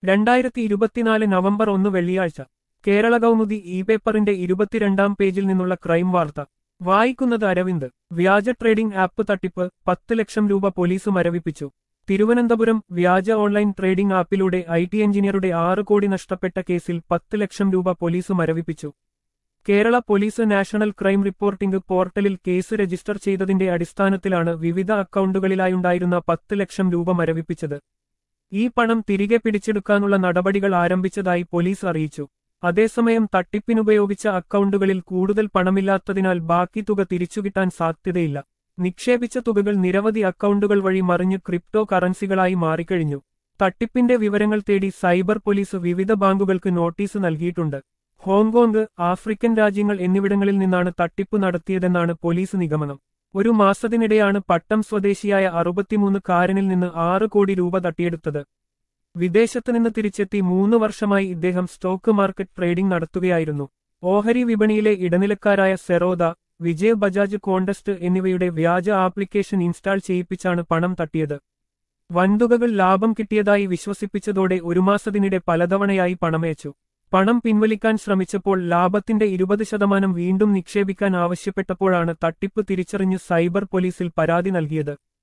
രണ്ടായിരത്തി ഇരുപത്തിനാല് നവംബർ ഒന്ന് വെള്ളിയാഴ്ച കേരള കൗമുദി ഇ പേപ്പറിന്റെ ഇരുപത്തിരണ്ടാം പേജിൽ നിന്നുള്ള ക്രൈം വാർത്ത വായിക്കുന്നത് അരവിന്ദ് വ്യാജ ട്രേഡിംഗ് ആപ്പ് തട്ടിപ്പ് പത്ത് ലക്ഷം രൂപ പോലീസ് മരവിപ്പിച്ചു തിരുവനന്തപുരം വ്യാജ ഓൺലൈൻ ട്രേഡിംഗ് ആപ്പിലൂടെ ഐ ടി എഞ്ചിനീയറുടെ ആറ് കോടി നഷ്ടപ്പെട്ട കേസിൽ പത്ത് ലക്ഷം രൂപ പോലീസ് മരവിപ്പിച്ചു Kerala police national crime reporting പോർട്ടലിൽ കേസ് രജിസ്റ്റർ ചെയ്തതിന്റെ അടിസ്ഥാനത്തിലാണ് വിവിധ അക്കൗണ്ടുകളിലായുണ്ടായിരുന്ന പത്ത് ലക്ഷം രൂപ മരവിപ്പിച്ചത് ഈ പണം തിരികെ പിടിച്ചെടുക്കാനുള്ള നടപടികൾ ആരംഭിച്ചതായി പോലീസ് അറിയിച്ചു അതേസമയം തട്ടിപ്പിനുപയോഗിച്ച അക്കൗണ്ടുകളിൽ കൂടുതൽ പണമില്ലാത്തതിനാൽ ബാക്കി തുക തിരിച്ചുകിട്ടാൻ സാധ്യതയില്ല നിക്ഷേപിച്ച തുകകൾ നിരവധി അക്കൗണ്ടുകൾ വഴി മറിഞ്ഞ് ക്രിപ്റ്റോ കറൻസികളായി മാറിക്കഴിഞ്ഞു തട്ടിപ്പിന്റെ വിവരങ്ങൾ തേടി സൈബർ പോലീസ് വിവിധ ബാങ്കുകൾക്ക് നോട്ടീസ് നൽകിയിട്ടുണ്ട് ഹോങ്കോങ് ആഫ്രിക്കൻ രാജ്യങ്ങൾ എന്നിവിടങ്ങളിൽ നിന്നാണ് തട്ടിപ്പ് നടത്തിയതെന്നാണ് പോലീസ് നിഗമനം ഒരു മാസത്തിനിടെയാണ് പട്ടം സ്വദേശിയായ അറുപത്തിമൂന്ന് കാരനിൽ നിന്ന് ആറ് കോടി രൂപ തട്ടിയെടുത്തത് വിദേശത്ത് നിന്ന് തിരിച്ചെത്തി മൂന്ന് വർഷമായി ഇദ്ദേഹം സ്റ്റോക്ക് മാർക്കറ്റ് ട്രേഡിംഗ് നടത്തുകയായിരുന്നു ഓഹരി വിപണിയിലെ ഇടനിലക്കാരായ സെറോദ വിജയ് ബജാജ് കോണ്ടസ്റ്റ് എന്നിവയുടെ വ്യാജ ആപ്ലിക്കേഷൻ ഇൻസ്റ്റാൾ ചെയ്യിപ്പിച്ചാണ് പണം തട്ടിയത് വൻതുകകൾ ലാഭം കിട്ടിയതായി വിശ്വസിപ്പിച്ചതോടെ ഒരു മാസത്തിനിടെ പലതവണയായി പണമയച്ചു പണം പിൻവലിക്കാൻ ശ്രമിച്ചപ്പോൾ ലാഭത്തിന്റെ ഇരുപത് ശതമാനം വീണ്ടും നിക്ഷേപിക്കാൻ ആവശ്യപ്പെട്ടപ്പോഴാണ് തട്ടിപ്പ് തിരിച്ചറിഞ്ഞ് സൈബർ പോലീസിൽ പരാതി നൽകിയത്